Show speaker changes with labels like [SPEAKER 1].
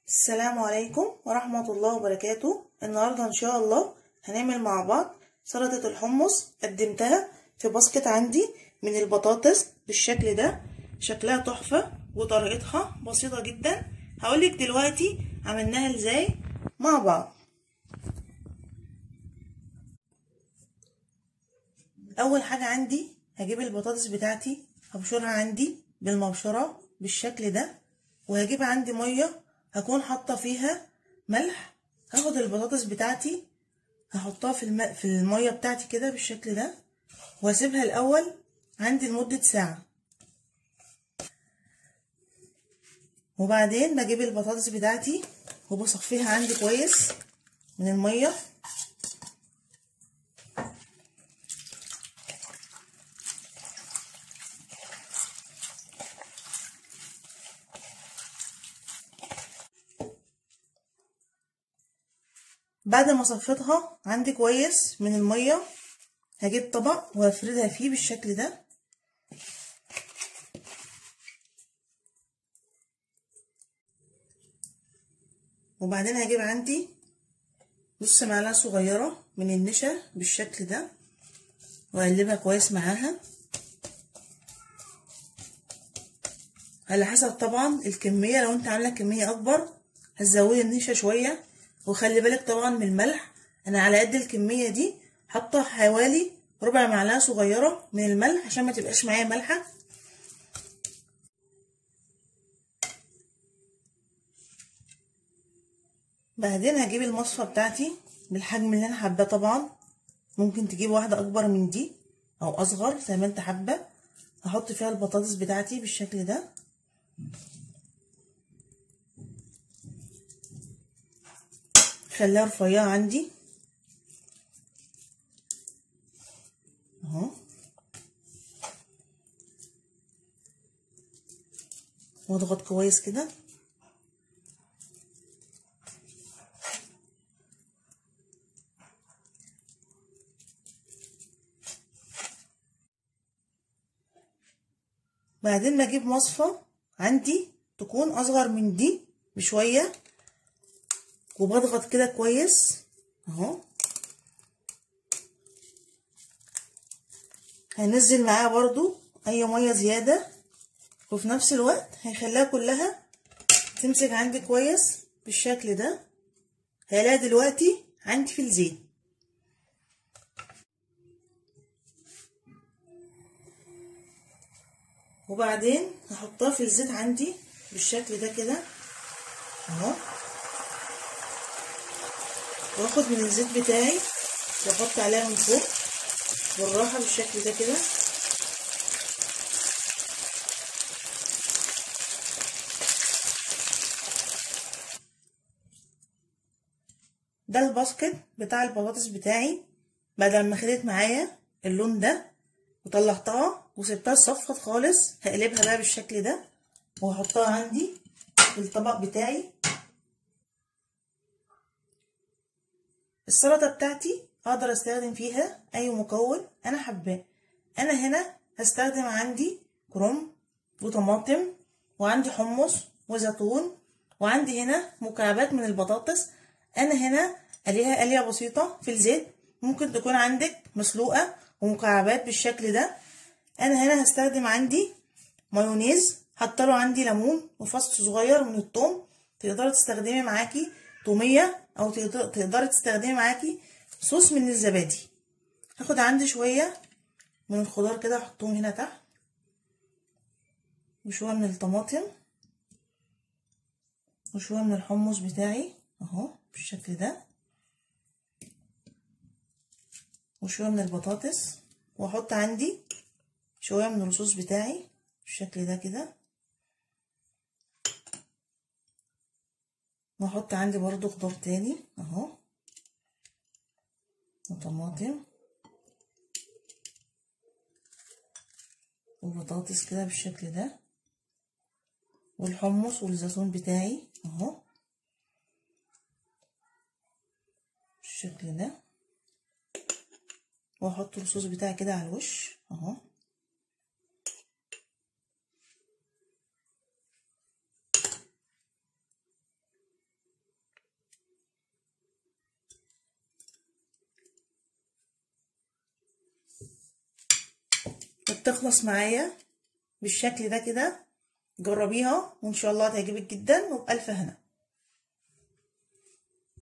[SPEAKER 1] السلام عليكم ورحمة الله وبركاته النهاردة إن شاء الله هنعمل مع بعض سلطة الحمص قدمتها في باسكت عندي من البطاطس بالشكل ده شكلها تحفة وطريقتها بسيطة جدا هقولك دلوقتي عملناها ازاي مع بعض أول حاجة عندي هجيب البطاطس بتاعتي هبشرها عندي بالمبشرة بالشكل ده وهجيب عندي مية هكون حاطه فيها ملح هاخد البطاطس بتاعتي هحطها في الم... في الميه بتاعتي كده بالشكل ده واسيبها الاول عندي لمده ساعه وبعدين بجيب البطاطس بتاعتي وبصفيها عندي كويس من الميه بعد ما صفيتها عندي كويس من المية هجيب طبق وهفردها فيه بالشكل ده وبعدين هجيب عندي نص معلقة صغيرة من النشا بالشكل ده واقلبها كويس معاها على حسب طبعا الكمية لو انت عاملة كمية اكبر هتزودي النشا شوية وخلي بالك طبعا من الملح انا على قد الكميه دي حاطه حوالي ربع معلقه صغيره من الملح عشان ما تبقاش معايا مالحه بعدين هجيب المصفى بتاعتي بالحجم اللي انا حاباه طبعا ممكن تجيب واحده اكبر من دي او اصغر زي ما انت حابه هحط فيها البطاطس بتاعتي بالشكل ده خليها رفيعة عندي اهو واضغط كويس كده بعدين بجيب مصفى عندي تكون اصغر من دي بشويه وبضغط كده كويس اهو هنزل معاها برضو اي ميه زياده وفي نفس الوقت هيخليها كلها تمسك عندي كويس بالشكل ده هلاقيها دلوقتي عندي في الزيت وبعدين هحطها في الزيت عندي بالشكل ده كده اهو واخد من الزيت بتاعي واحط عليها من فوق بالراحه بالشكل ده كده ده الباسكت بتاع البطاطس بتاعي بعد ما خدت معايا اللون ده وطلعتها وسبتها صفت خالص هقلبها بقى بالشكل ده وهحطها عندي في الطبق بتاعي السلطه بتاعتي اقدر استخدم فيها اي مكون انا حباه انا هنا هستخدم عندي كرنب وطماطم وعندي حمص وزيتون وعندي هنا مكعبات من البطاطس انا هنا قليها قليه بسيطه في الزيت ممكن تكون عندك مسلوقه ومكعبات بالشكل ده انا هنا هستخدم عندي مايونيز حاطه عندي ليمون وفص صغير من الثوم تقدري تستخدمي معاكي توميه او تقدري تستخدمي معاكي صوص من الزبادي هاخد عندي شويه من الخضار كده احطهم هنا تحت وشويه من الطماطم وشويه من الحمص بتاعي اهو بالشكل ده وشويه من البطاطس واحط عندي شويه من الصوص بتاعي بالشكل ده كده واحط عندي برضو خضار تاني اهو وطماطم وبطاطس كده بالشكل ده والحمص والزيتون بتاعي اهو بالشكل ده واحط الصوص بتاعي كده على الوش اهو بتخلص معايا بالشكل ده كده جربيها وان شاء الله تعجبك جدا وبألف هنا